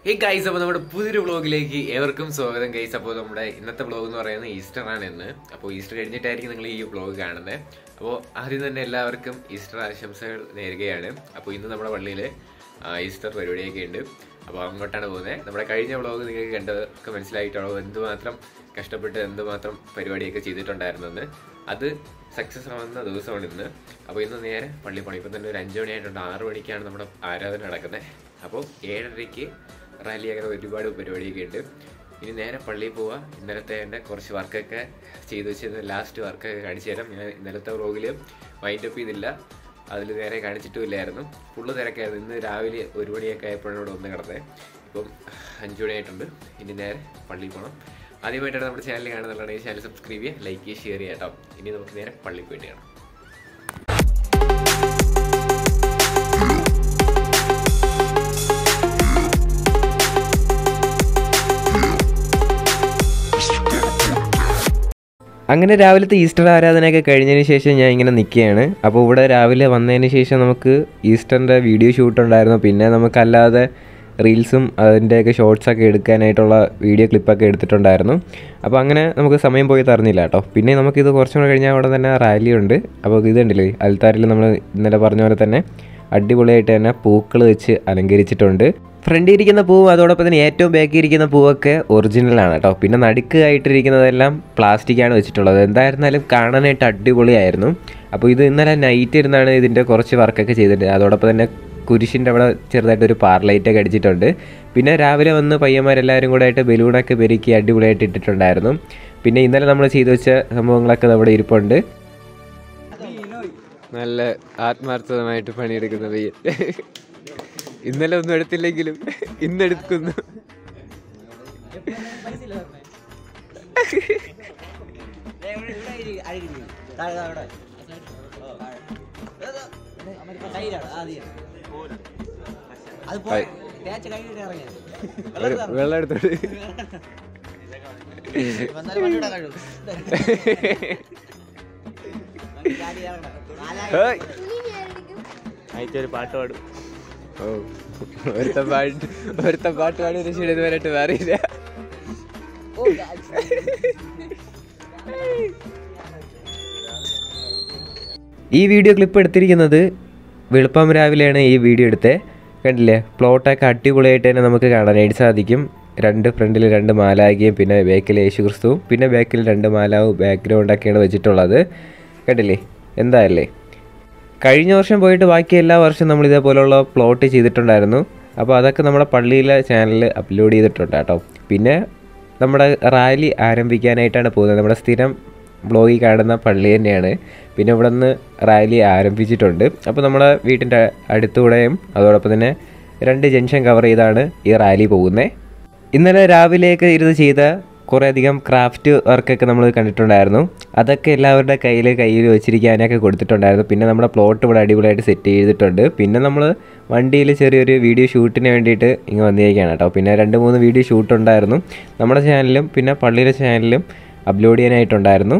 Hey guys അപ്പോൾ നമ്മുടെ പുതിയൊരു വ്ളോഗിലേക്ക് ഏവർക്കും സ്വാഗതം ഗൈസ് അപ്പോൾ നമ്മുടെ ഇന്നത്തെ വ്ളോഗ് എന്ന് പറയുന്നത് ഈസ്റ്റർ ആണ് ഇന്ന് അപ്പോൾ ഈസ്റ്റർ കഴിഞ്ഞിട്ടായിരിക്കും നിങ്ങൾ ഈ വ്ളോഗ് കാണുന്നത് അപ്പോൾ ആദ്യം തന്നെ എല്ലാവർക്കും ഈസ്റ്റർ ആശംസകൾ നേരുകയാണ് അപ്പോൾ ഇന്ന് നമ്മുടെ പള്ളിയിൽ ഈസ്റ്റർ പരിപാടിയൊക്കെ ഉണ്ട് അപ്പോൾ അങ്ങോട്ടാണ് പോകുന്നത് നമ്മുടെ കഴിഞ്ഞ വ്ളോഗ് നിങ്ങൾക്ക് കണ്ടതൊക്കെ മനസ്സിലായിട്ടാണോ എന്തുമാത്രം കഷ്ടപ്പെട്ട് എന്തുമാത്രം പരിപാടിയൊക്കെ ചെയ്തിട്ടുണ്ടായിരുന്നെന്ന് അത് സക്സസ് ആവുന്ന ദിവസമാണ് ഇന്ന് അപ്പോൾ ഇന്ന് നേരെ പള്ളി പോകണം ഇപ്പം തന്നെ ഒരു അഞ്ച് മണിയായിട്ടുണ്ട് ആറ് മണിക്കാണ് നമ്മുടെ ആരാധന നടക്കുന്നത് അപ്പോൾ ഏഴരയ്ക്ക് റാലി അങ്ങനെ ഒരുപാട് പരിപാടിയൊക്കെ ഉണ്ട് ഇനി നേരെ പള്ളിയിൽ പോവുക ഇന്നലത്തെ എൻ്റെ കുറച്ച് വർക്കൊക്കെ ചെയ്തു വെച്ചിരുന്ന ലാസ്റ്റ് വർക്കൊക്കെ കാണിച്ചു തരാം ഞാൻ ഇന്നലത്തെ വ്ളോഗിൽ വൈൻഡ് അപ്പ് ചെയ്തില്ല അതിൽ നേരെ കാണിച്ചിട്ടുമില്ലായിരുന്നു ഫുള്ള് തിരക്കായിരുന്നു ഇന്ന് രാവിലെ ഒരു മണിയൊക്കെ ആയപ്പോഴാണ് ഇവിടെ വന്ന് കിടന്നത് ഇപ്പം അഞ്ച് മണിയായിട്ടുണ്ട് ഇനി നേരെ പള്ളിയിൽ പോകണം ആദ്യമായിട്ടാണ് നമ്മുടെ ചാനൽ കാണുന്നുണ്ടെങ്കിൽ ചാനൽ സബ്സ്ക്രൈബ് ചെയ്യുക ലൈക്ക് ചെയ്യുക ഷെയർ ചെയ്യുക കേട്ടോ ഇനി നമുക്ക് നേരെ പള്ളിയിൽ പോയിട്ട് കാണാം അങ്ങനെ രാവിലത്തെ ഈസ്റ്റർ ആരാധനയൊക്കെ കഴിഞ്ഞതിന് ശേഷം ഞാൻ ഇങ്ങനെ നിൽക്കുകയാണ് അപ്പോൾ ഇവിടെ രാവിലെ വന്നതിന് ശേഷം നമുക്ക് ഈസ്റ്ററിൻ്റെ വീഡിയോ ഷൂട്ട് ഉണ്ടായിരുന്നു പിന്നെ നമുക്കല്ലാതെ റീൽസും അതിൻ്റെയൊക്കെ ഷോർട്സൊക്കെ എടുക്കാനായിട്ടുള്ള വീഡിയോ ക്ലിപ്പൊക്കെ എടുത്തിട്ടുണ്ടായിരുന്നു അപ്പോൾ അങ്ങനെ നമുക്ക് സമയം പോയി തറഞ്ഞില്ല കേട്ടോ പിന്നെ നമുക്കിത് കുറച്ചും കൂടെ കഴിഞ്ഞാൽ അവിടെ തന്നെ റാലി ഉണ്ട് അപ്പോൾ ഇത് ഉണ്ടല്ലേ അൽത്താരിൽ നമ്മൾ ഇന്നലെ പറഞ്ഞ പോലെ തന്നെ അടിപൊളിയായിട്ട് തന്നെ പൂക്കൾ വെച്ച് അലങ്കരിച്ചിട്ടുണ്ട് ഫ്രണ്ടിൽ ഇരിക്കുന്ന പൂവും അതോടൊപ്പം തന്നെ ഏറ്റവും ബാക്കിൽ ഇരിക്കുന്ന പൂവൊക്കെ ഒറിജിനലാണ് കേട്ടോ പിന്നെ നടുക്ക് ആയിട്ടിരിക്കുന്നതെല്ലാം പ്ലാസ്റ്റിക്കാണ് വെച്ചിട്ടുള്ളത് എന്തായിരുന്നാലും കാണാനായിട്ട് അടിപൊളിയായിരുന്നു അപ്പോൾ ഇത് ഇന്നലെ നൈറ്റ് ഇരുന്നാണ് ഇതിൻ്റെ കുറച്ച് വർക്കൊക്കെ ചെയ്തിട്ട് അതോടൊപ്പം തന്നെ കുരിശിൻ്റെ അവിടെ ചെറുതായിട്ടൊരു പാർലൈറ്റൊക്കെ അടിച്ചിട്ടുണ്ട് പിന്നെ രാവിലെ വന്ന് പയ്യന്മാരെല്ലാവരും കൂടെ ആയിട്ട് ബലൂണൊക്കെ പെരുക്കി അടിപൊളിയായിട്ട് ഇട്ടിട്ടുണ്ടായിരുന്നു പിന്നെ ഇന്നലെ നമ്മൾ ചെയ്തു വെച്ച സംഭവങ്ങളൊക്കെ അവിടെ ഇരിപ്പുണ്ട് നല്ല ആത്മാർത്ഥമായിട്ട് പണിയെടുക്കുന്ന പയ്യൻ ഇന്നലെ ഒന്നും എടുത്തില്ലെങ്കിലും ഇന്നെടുക്കുന്നു അത് പോ തേച്ച് കഴിഞ്ഞിട്ട് ഇറങ്ങിയത് ഒരു വെള്ളം എടുത്തോട്ട് വന്നാലും വണ്ടിയുടെ കഴിവ് ചാടി ഇറങ്ങണം. നാലായിരം ഹേയ്. അയച്ചൊരു പാട്ട് പാടും ഓ ഒരുത്ത പാട്ട് ഒരുത്ത പാട്ട് പാടി രക്ഷയുടെ ഇതുവരെയായിട്ട് മാറിയില്ല ഈ വീഡിയോ ക്ലിപ്പ് എടുത്തിരിക്കുന്നത് വെളുപ്പം രാവിലെയാണ് ഈ വീഡിയോ എടുത്തത് കണ്ടില്ലേ പ്ലോട്ടൊക്കെ അടിപൊളിയായിട്ട് തന്നെ നമുക്ക് കാണാനായിട്ട് സാധിക്കും രണ്ട് ഫ്രണ്ടിൽ രണ്ട് മാലാകിയും പിന്നെ ബാക്കിൽ യേശു ക്രിസ്തുവും പിന്നെ ബാക്കിൽ രണ്ട് മാലാവും ബാക്ക്ഗ്രൗണ്ടൊക്കെയാണ് വെച്ചിട്ടുള്ളത് കണ്ടില്ലേ എന്തായല്ലേ കഴിഞ്ഞ വർഷം പോയിട്ട് ബാക്കി എല്ലാ വർഷവും നമ്മൾ ഇതേപോലെയുള്ള പ്ലോട്ട് ചെയ്തിട്ടുണ്ടായിരുന്നു അപ്പോൾ അതൊക്കെ നമ്മുടെ പള്ളിയിലെ ചാനലിൽ അപ്ലോഡ് ചെയ്തിട്ടുണ്ട് കേട്ടോ പിന്നെ നമ്മുടെ റാലി ആരംഭിക്കാനായിട്ടാണ് പോകുന്നത് നമ്മുടെ സ്ഥിരം ബ്ലോഗിൽ കാണുന്ന പള്ളി തന്നെയാണ് പിന്നെ ഇവിടെ നിന്ന് റാലി ആരംഭിച്ചിട്ടുണ്ട് അപ്പോൾ നമ്മുടെ വീട്ടിൻ്റെ അടുത്തൂടെയും അതോടൊപ്പം തന്നെ രണ്ട് ജംഗ്ഷൻ കവർ ചെയ്താണ് ഈ റാലി പോകുന്നത് ഇന്നലെ രാവിലെയൊക്കെ ഇരുന്ന് ചെയ്ത കുറേ അധികം ക്രാഫ്റ്റ് വർക്കൊക്കെ നമ്മൾ കണ്ടിട്ടുണ്ടായിരുന്നു അതൊക്കെ എല്ലാവരുടെ കയ്യിൽ കയ്യിൽ വെച്ചിരിക്കാനൊക്കെ കൊടുത്തിട്ടുണ്ടായിരുന്നു പിന്നെ നമ്മുടെ പ്ലോട്ട് ഇവിടെ അടിപൊളിയായിട്ട് സെറ്റ് ചെയ്തിട്ടുണ്ട് പിന്നെ നമ്മൾ വണ്ടിയിൽ ചെറിയൊരു വീഡിയോ ഷൂട്ടിന് വേണ്ടിയിട്ട് ഇങ്ങ് വന്നിരിക്കുകയാണ് കേട്ടോ പിന്നെ രണ്ട് മൂന്ന് വീഡിയോ ഷൂട്ട് ഉണ്ടായിരുന്നു നമ്മുടെ ചാനലിലും പിന്നെ പള്ളിയിലെ ചാനലിലും അപ്ലോഡ് ചെയ്യാനായിട്ടുണ്ടായിരുന്നു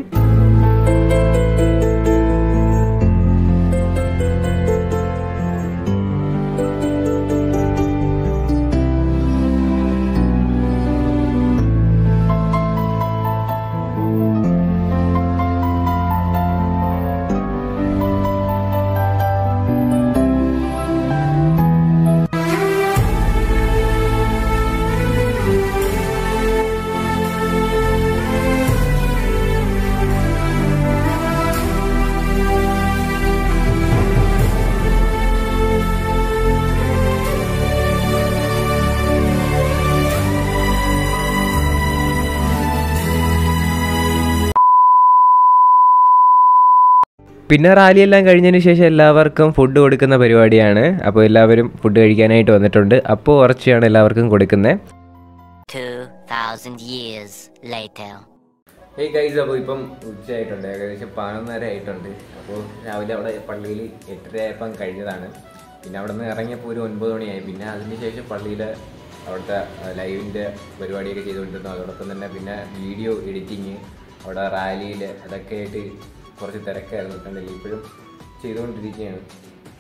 പിന്നെ റാലിയെല്ലാം കഴിഞ്ഞതിന് ശേഷം എല്ലാവർക്കും ഫുഡ് കൊടുക്കുന്ന പരിപാടിയാണ് അപ്പോൾ എല്ലാവരും ഫുഡ് കഴിക്കാനായിട്ട് വന്നിട്ടുണ്ട് അപ്പോൾ ഉറച്ചിയാണ് എല്ലാവർക്കും കൊടുക്കുന്നത് 2,000 years later. ഹേയ് ഗൈസ് അപ്പോൾ ഇപ്പം ഉച്ചയായിട്ടുണ്ട് ഏകദേശം പതിനൊന്നര ആയിട്ടുണ്ട് അപ്പോൾ രാവിലെ അവിടെ പള്ളിയിൽ എട്ടര ആയപ്പം കഴിഞ്ഞതാണ് പിന്നെ അവിടെ നിന്ന് ഇറങ്ങിയപ്പോൾ ഒരു ഒൻപത് മണിയായി പിന്നെ അതിന് ശേഷം പള്ളിയിൽ അവിടുത്തെ ലൈവിൻ്റെ പരിപാടിയൊക്കെ ചെയ്തുകൊണ്ടിരുന്നു അതോടൊപ്പം തന്നെ പിന്നെ വീഡിയോ എഡിറ്റിങ് അവിടെ റാലിയിൽ അതൊക്കെ ആയിട്ട് കുറച്ച് തിരക്കായിരുന്നു കണ്ടില്ല ഇപ്പോഴും ചെയ്തുകൊണ്ടിരിക്കുകയാണ്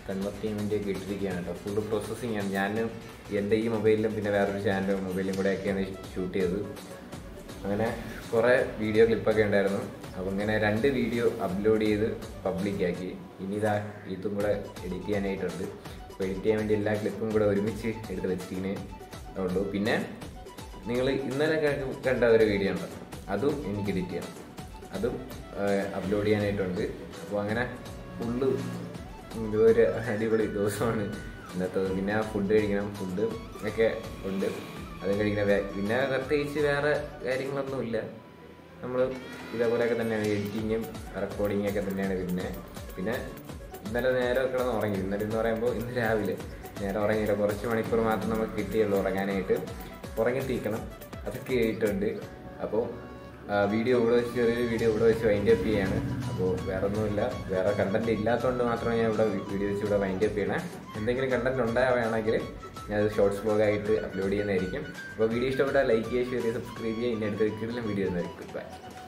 കൺവെർട്ട് ചെയ്യാൻ വേണ്ടിയൊക്കെ ഇട്ടിരിക്കുകയാണ് കേട്ടോ ഫുള്ള് പ്രോസസ്സിങ് ആണ് ഞാൻ എൻ്റെ ഈ മൊബൈലിലും പിന്നെ വേറൊരു ചാനലും മൊബൈലും കൂടെ ഒക്കെയാണ് ഷൂട്ട് ചെയ്തത് അങ്ങനെ കുറേ വീഡിയോ ക്ലിപ്പൊക്കെ ഉണ്ടായിരുന്നു അപ്പോൾ ഇങ്ങനെ രണ്ട് വീഡിയോ അപ്ലോഡ് ചെയ്ത് പബ്ലിക്കാക്കി ഇനി ഇതാ ഇതും കൂടെ എഡിറ്റ് ചെയ്യാനായിട്ടുണ്ട് അപ്പോൾ എഡിറ്റ് ചെയ്യാൻ വേണ്ടി എല്ലാ ക്ലിപ്പും കൂടെ ഒരുമിച്ച് എടുത്ത് വെച്ചിരിക്കുന്നേ ഉള്ളൂ പിന്നെ നിങ്ങൾ ഇന്നലെ ക- കണ്ട ഒരു വീഡിയോ ഉണ്ട് അതും എനിക്ക് എഡിറ്റ് ചെയ്യണം അതും അപ്ലോഡ് ചെയ്യാനായിട്ടുണ്ട് അപ്പോൾ അങ്ങനെ ഫുള്ള് ഇതൊരു അടിപൊളി ദിവസമാണ് ഇന്നത്തത് പിന്നെ ഫുഡ് കഴിക്കണം ഫുഡ് ഒക്കെ ഉണ്ട് അത് കഴിക്കണം വേ- പിന്നെ പ്രത്യേകിച്ച് വേറെ കാര്യങ്ങളൊന്നുമില്ല നമ്മൾ ഇതേപോലെയൊക്കെ തന്നെയാണ് എഡിറ്റിങ്ങും റെക്കോർഡിങ്ങും ഒക്കെ തന്നെയാണ് പിന്നെ പിന്നെ ഇന്നലെ നേരെ കിടന്ന് ഉറങ്ങി ഇന്നലെ എന്ന് പറയുമ്പോൾ ഇന്ന് രാവിലെ നേരെ ഉറങ്ങിയില്ല കുറച്ച് മണിക്കൂർ മാത്രം നമുക്ക് കിട്ടിയുള്ളൂ ഉറങ്ങാനായിട്ട് ഉറങ്ങി തീക്കണം അതൊക്കെ ആയിട്ടുണ്ട് അപ്പോൾ വീഡിയോ ഇവിടെ വെച്ച് ചെറിയൊരു വീഡിയോ ഇവിടെ വെച്ച് വൈൻഡ് അപ്പ് ചെയ്യാണ് അപ്പോൾ വേറെ ഒന്നുമില്ല വേറെ കണ്ടന്റ് ഇല്ലാത്തതുകൊണ്ട് മാത്രമേ ഞാൻ ഇവിടെ വീഡിയോ വെച്ച് ഇവിടെ വൈൻഡ് അപ്പ് ചെയ്യണേ എന്തെങ്കിലും കണ്ടന്റ് ഉണ്ടാവുകയാണെങ്കിൽ ഞാൻ അത് ഷോർട്സ് ബ്ലോഗ് ആയിട്ട് അപ്ലോഡ് ചെയ്യുന്നതായിരിക്കും അപ്പോൾ വീഡിയോ ഇഷ്ടപ്പെട്ടാൽ ലൈക്ക് ചെയ്യുക ഷെയർ ചെയ്യുക സബ്സ്ക്രൈബ് ചെയ്യുക ഇനി അടുത്ത വീഡിയോ വരുന്നതായിരിക്കും ബൈ